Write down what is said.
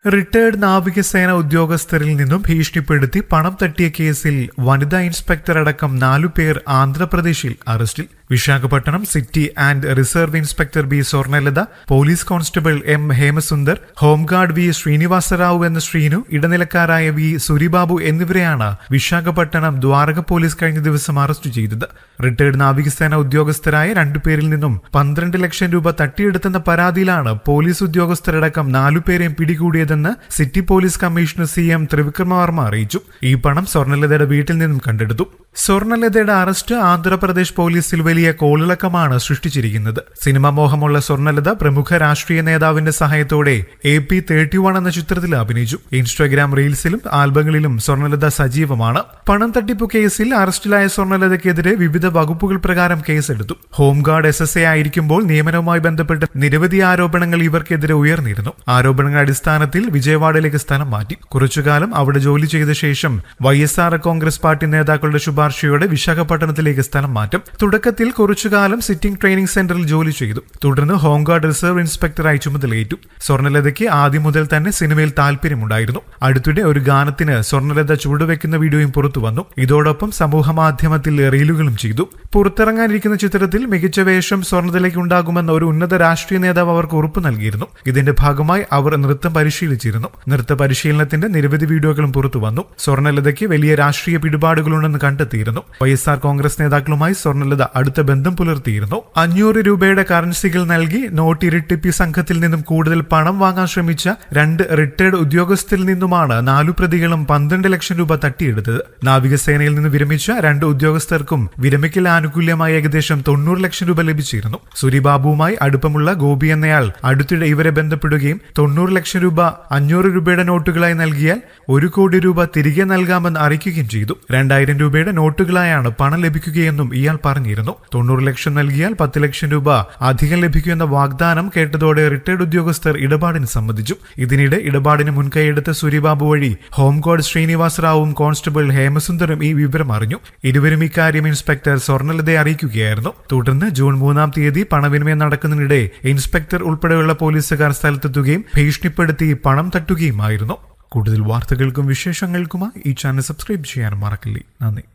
retired നാവികസേന ഉദ്യോഗസ്ഥരിൽ നിന്നും ഭീഷണിപ്പെടുത്തി പണം തട്ടിയ കേസിൽ വനിതാ ഇൻസ്പെക്ടർ അടക്കം നാലുപേർ ആന്ധ്രാപ്രദേശിൽ അറസ്റ്റിൽ Visakhapatnam city and reserve inspector B Swarnalatha police constable M Hemasundar home guard V Srinivasarao എന്ന ശ്രീനു ഇടനിലക്കാരായ വി സുരിബാബു എന്നിവരെയാണ് വിശാഖപട്ടണം ദ്വാരക പോലീസ് കഴിഞ്ഞ ദിവസം അറസ്റ്റ് ചെയ്തത് റിട്ടയർഡ് നാവികസേന ഉദ്യോഗസ്ഥരായ രണ്ടുപേരിൽ നിന്നും പന്ത്രണ്ട് ലക്ഷം രൂപ തട്ടിയെടുത്തെന്ന പരാതിയിലാണ് പോലീസ് ഉദ്യോഗസ്ഥരടക്കം നാലുപേരെയും പിടികൂടിയതെന്ന് city police commissioner C M Trivikramavarma അറിയിച്ചു ഈ പണം സ്വർണലതയുടെ വീട്ടിൽ നിന്നും കണ്ടെടുത്തു സ്വർണലതയുടെ അറസ്റ്റ് ആന്ധ്രാപ്രദേശ് പോലീസിൽ വലിയ കോളിളക്കമാണ് സൃഷ്ടിച്ചിരിക്കുന്നത് സിനിമാ മോഹമുള്ള സ്വർണലത പ്രമുഖ രാഷ്ട്രീയ നേതാവിന്റെ സഹായത്തോടെ എ പി തേർട്ടി വൺ എന്ന ചിത്രത്തിൽ അഭിനയിച്ചു ഇൻസ്റ്റാഗ്രാം റീൽസിലും ആൽബങ്ങളിലും സ്വർണലത സജീവമാണ് പണം തട്ടിപ്പ് കേസിൽ അറസ്റ്റിലായ സ്വർണലതയ്ക്കെതിരെ വിവിധ വകുപ്പുകൾ പ്രകാരം കേസെടുത്തു ഹോംഗാർഡ് എസ് എസ് എ ആയിരിക്കുമ്പോൾ നിയമനവുമായി ബന്ധപ്പെട്ട് നിരവധി ആരോപണങ്ങൾ ഇവർക്കെതിരെ ഉയർന്നിരുന്നു ആരോപണങ്ങളുടെ അടിസ്ഥാനത്തിൽ വിജയവാഡയിലേക്ക് സ്ഥലം മാറ്റി കുറച്ചുകാലം അവിടെ ജോലി ചെയ്ത ശേഷം Y S R Congress party നേതാക്കളുടെ ശുപാർശയോടെ വിശാഖപട്ടണത്തിലേക്ക് സ്ഥലം മാറ്റും തുടക്കത്തിൽ കുറച്ചുകാലം സിറ്റിംഗ് ട്രെയിനിംഗ് സെന്ററിൽ ജോലി ചെയ്തു തുടർന്ന് ഹോംഗാർഡ് റിസർവ് ഇൻസ്പെക്ടറായി ചുമതലയേറ്റു സ്വർണലതയ്ക്ക് ആദ്യം മുതൽ തന്നെ സിനിമയിൽ താല്പര്യമുണ്ടായിരുന്നു അടുത്തിടെ ഒരു ഗാനത്തിന് സ്വർണലത ചുവടുവെക്കുന്ന വീഡിയോയും പുറത്തു വന്നു ഇതോടൊപ്പം സമൂഹ മാധ്യമത്തിൽ റീലുകളും ചെയ്തു പുറത്തിറങ്ങാനിരിക്കുന്ന ചിത്രത്തിൽ മികച്ച വേഷം സ്വർണലതയ്ക്ക് ഉണ്ടാകുമെന്ന് ഒരു ഉന്നത രാഷ്ട്രീയ നേതാവ് അവർക്ക് ഉറപ്പു നൽകിയിരുന്നു ഇതിന്റെ ഭാഗമായി അവർ നൃത്തം പരിശീലിച്ചിരുന്നു നൃത്ത പരിശീലനത്തിന്റെ നിരവധി വീഡിയോകളും പുറത്തു വന്നു സ്വർണലതയ്ക്ക് വലിയ രാഷ്ട്രീയ പിടിപാടുകളുണ്ടെന്ന് കണ്ടെത്തിയിരുന്നു വൈ എസ് ആർ കോൺഗ്രസ് നേതാക്കളുമായി സ്വർണലത അടുത്ത ബന്ധം പുലർത്തിയിരുന്നു അഞ്ഞൂറ് രൂപയുടെ കറൻസികൾ നൽകി നോട്ട് ഇരട്ടിപ്പി സംഘത്തിൽ നിന്നും കൂടുതൽ പണം വാങ്ങാൻ ശ്രമിച്ച രണ്ട് റിട്ടയർഡ് ഉദ്യോഗസ്ഥരിൽ നിന്നുമാണ് നാലു പ്രതികളും പന്ത്രണ്ട് ലക്ഷം രൂപ തട്ടിയെടുത്തത് നാവികസേനയിൽ നിന്ന് വിരമിച്ച രണ്ട് ഉദ്യോഗസ്ഥർക്കും വിരമിക്കൽ ആനുകൂല്യമായി ഏകദേശം തൊണ്ണൂറ് ലക്ഷം രൂപ ലഭിച്ചിരുന്നു സുരിബാബുവുമായി അടുപ്പമുള്ള ഗോപി എന്നയാൾ അടുത്തിടെ ഇവരെ ബന്ധപ്പെടുകയും തൊണ്ണൂറ് ലക്ഷം രൂപ അഞ്ഞൂറ് രൂപയുടെ നോട്ടുകളായി നൽകിയാൽ ഒരു കോടി രൂപ തിരികെ നൽകാമെന്ന് അറിയിക്കുകയും ചെയ്തു രണ്ടായിരം രൂപയുടെ നോട്ടുകളായാണ് പണം ലഭിക്കുകയെന്നും ഇയാൾ പറഞ്ഞിരുന്നു തൊണ്ണൂറ് ലക്ഷം നൽകിയാൽ പത്ത് ലക്ഷം രൂപ അധികം ലഭിക്കുമെന്ന വാഗ്ദാനം കേട്ടതോടെ റിട്ടയർഡ് ഉദ്യോഗസ്ഥർ ഇടപാടിന് സമ്മതിച്ചു ഇതിനിടെ ഇടപാടിന് മുൻകൈയെടുത്ത സൂര്യബാബു വഴി ഹോംഗാർഡ് ശ്രീനിവാസ് റാവുവും കോൺസ്റ്റബിൾ ഹേമസുന്ദറും ഈ വിവരം അറിഞ്ഞു ഇരുവരും ഇക്കാര്യം ഇൻസ്പെക്ടർ സ്വർണലതയെ അറിയിക്കുകയായിരുന്നു തുടർന്ന് ജൂൺ മൂന്നാം തീയതി പണവിനിമയം നടക്കുന്നതിനിടെ ഇൻസ്പെക്ടർ ഉൾപ്പെടെയുള്ള പോലീസുകാർ സ്ഥലത്തെത്തുകയും ഭീഷണിപ്പെടുത്തി പണം തട്ടുകയുമായിരുന്നു കൂടുതൽ വാർത്തകൾക്കും വിശേഷങ്ങൾക്കുമായി ഈ ചാനൽ സബ്സ്ക്രൈബ് ചെയ്യാൻ മറക്കില്ലേ നന്ദി